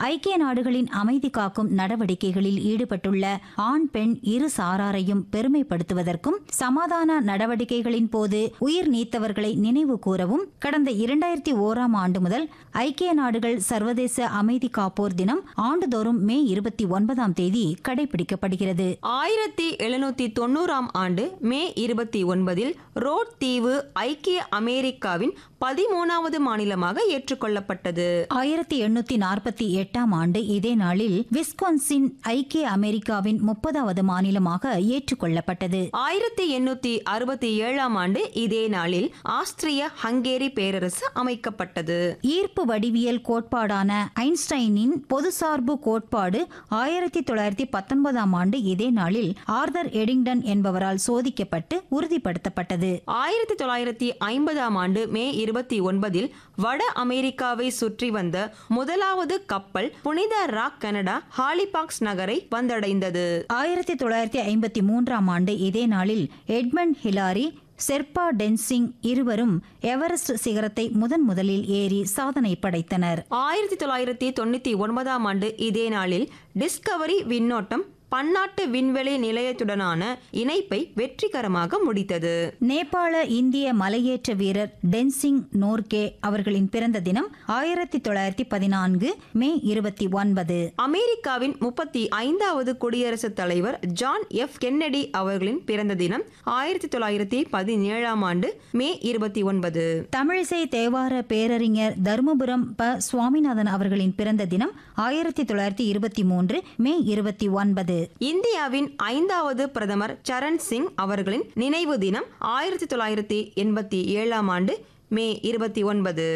ஐக்கிய நாடுகளின் அமைதி காக்கும் நடவடிக்கைகளில் ஈடுபட்டுள்ள ஆண் பெண் இரு சாராரையும் பெருமைப்படுத்துவதற்கும் சமாதான நடவடிக்கைகளின் போது உயிர் நீத்தவர்களை நினைவு கூறவும் கடந்த இரண்டாயிரத்தி ஓராம் ஆண்டு முதல் ஐக்கிய நாடுகள் சர்வதேச அமைதி காப்போர் தினம் ஆண்டுதோறும் மே இருபத்தி ஒன்பதாம் தேதி கடைபிடிக்கப்படுகிறது ஆயிரத்தி எழுநூத்தி தொண்ணூறாம் ஆண்டு மே இருபத்தி ஒன்பதில் ரோட் தீவு ஐக்கிய அமெரிக்காவின் பதிமூணாவது மாநிலமாக ஏற்றுக்கொள்ளப்பட்டது ஆயிரத்தி எண்ணூத்தி நாற்பத்தி எட்டாம் ஆண்டு இதே நாளில் விஸ்கான்சின் ஐக்கிய அமெரிக்காவின் முப்பதாவது மாநிலமாக ஏற்றுக்கொள்ளப்பட்டது ஆயிரத்தி எண்ணூத்தி அறுபத்தி ஏழாம் ஆண்டு இதே நாளில் ஆஸ்திரிய ஹங்கேரி பேரரசு அமைக்கப்பட்டது ஈர்ப்பு வடிவியல் கோட்பாடான ஐன்ஸ்டைனின் பொதுசார்பு கோட்பாடு ஆயிரத்தி தொள்ளாயிரத்தி பத்தொன்பதாம் ஆண்டு இதே நாளில் ஆர்தர் எடிங்டன் என்பவரால் சோதிக்கப்பட்டு உறுதிப்படுத்தப்பட்டது ஆயிரத்தி தொள்ளாயிரத்தி ஐம்பதாம் ஆண்டு மே இருபத்தி ஒன்பதில் வட அமெரிக்காவை சுற்றி வந்த முதலாவது கப்பல் புனித ராக் கனடா ஹாலிபாக்ஸ் நகரை வந்தடைந்தது ஆயிரத்தி தொள்ளாயிரத்தி ஐம்பத்தி மூன்றாம் ஆண்டு இதே நாளில் எட்மண்ட் ஹிலாரி செர்பா டென்சிங் இருவரும் எவரெஸ்ட் சிகரத்தை முதன் முதலில் ஏறி சாதனை படைத்தனர் ஆயிரத்தி தொள்ளாயிரத்தி தொண்ணூத்தி ஒன்பதாம் ஆண்டு இதே நாளில் டிஸ்கவரி விண்ணோட்டம் பன்னாட்டு விண்வெளி நிலையத்துடனான இணைப்பை வெற்றிகரமாக முடித்தது நேபாள இந்திய மலையேற்ற வீரர் டென்சிங் நோர்கே அவர்களின் பிறந்த தினம் ஆயிரத்தி தொள்ளாயிரத்தி பதினான்கு மே இருபத்தி ஒன்பது அமெரிக்காவின் முப்பத்தி ஐந்தாவது குடியரசுத் தலைவர் ஜான் எஃப் கென்னடி அவர்களின் பிறந்த தினம் ஆயிரத்தி தொள்ளாயிரத்தி பதினேழாம் ஆண்டு மே இருபத்தி ஒன்பது தமிழிசை தேவார பேரறிஞர் தருமபுரம் ப சுவாமிநாதன் அவர்களின் பிறந்த தினம் ஆயிரத்தி தொள்ளாயிரத்தி இருபத்தி மூன்று மே இருபத்தி ஒன்பது இந்தியாவின் ஐந்தாவது பிரதமர் சரண் சிங் அவர்களின் நினைவு தினம் ஆயிரத்தி தொள்ளாயிரத்தி எண்பத்தி ஏழாம் ஆண்டு மே இருபத்தி ஒன்பது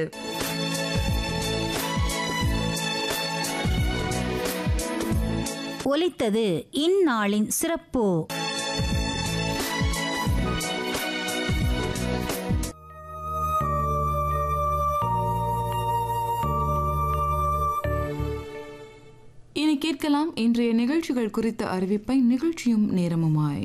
ஒலித்தது இந்நாளின் சிறப்பு இனி கேட்கலாம் இன்றைய நிகழ்ச்சிகள் குறித்த அறிவிப்பை நிகழ்ச்சியும் நேரமுமாய்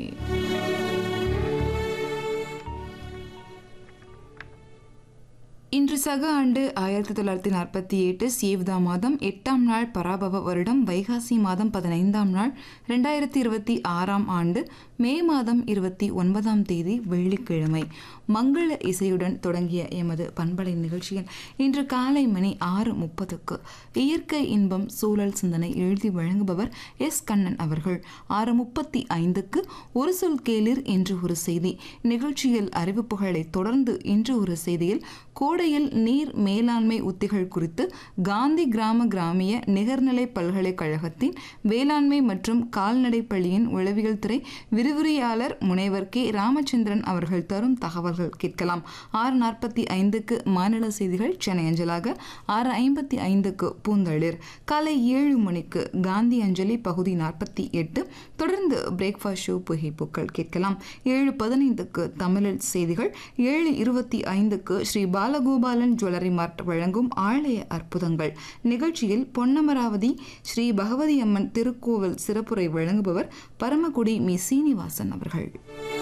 இன்று சக ஆண்டு ஆயிரத்தி தொள்ளாயிரத்தி நாற்பத்தி எட்டு சீவ்தா மாதம் எட்டாம் நாள் பராபவ வருடம் வைகாசி மாதம் பதினைந்தாம் நாள் ரெண்டாயிரத்தி இருபத்தி ஆறாம் ஆண்டு மே மாதம் இருபத்தி ஒன்பதாம் தேதி வெள்ளிக்கிழமை மங்கள இசையுடன் தொடங்கிய எமது பண்பலை நிகழ்ச்சியில் இன்று காலை மணி ஆறு முப்பதுக்கு இயற்கை இன்பம் சூழல் சிந்தனை எழுதி வழங்குபவர் எஸ் கண்ணன் அவர்கள் ஆறு முப்பத்தி ஐந்துக்கு ஒரு சொல் கேளிர் என்று ஒரு செய்தி நிகழ்ச்சியில் அறிவிப்புகளை தொடர்ந்து இன்று ஒரு செய்தியில் கோடையில் நீர் மேலாண்மை உத்திகள் குறித்து காந்தி கிராம கிராமிய நிகர்நிலை பல்கலைக்கழகத்தின் வேளாண்மை மற்றும் கால்நடை பள்ளியின் உளவியல் துறை விரிவுரையாளர் முனைவர் கே ராமச்சந்திரன் அவர்கள் தரும் தகவல்கள் கேட்கலாம் ஆறு நாற்பத்தி ஐந்துக்கு மாநில செய்திகள் சென்னை அஞ்சலாக ஆறு ஐம்பத்தி ஐந்துக்கு பூந்தளிர் காலை ஏழு மணிக்கு காந்தி அஞ்சலி பகுதி நாற்பத்தி எட்டு தொடர்ந்து பிரேக்ஃபாஸ்ட் ஷோ புகைப்புக்கள் கேட்கலாம் ஏழு பதினைந்துக்கு தமிழில் செய்திகள் ஏழு இருபத்தி ஐந்துக்கு ஸ்ரீ பாலகோபாலன் ஜுவல்லரி மார்ட் வழங்கும் ஆலய அற்புதங்கள் நிகழ்ச்சியில் பொன்னமராவதி ஸ்ரீ பகவதி அம்மன் திருக்கோவில் சிறப்புரை வழங்குபவர் பரமக்குடி மி சீனிவாசன் அவர்கள்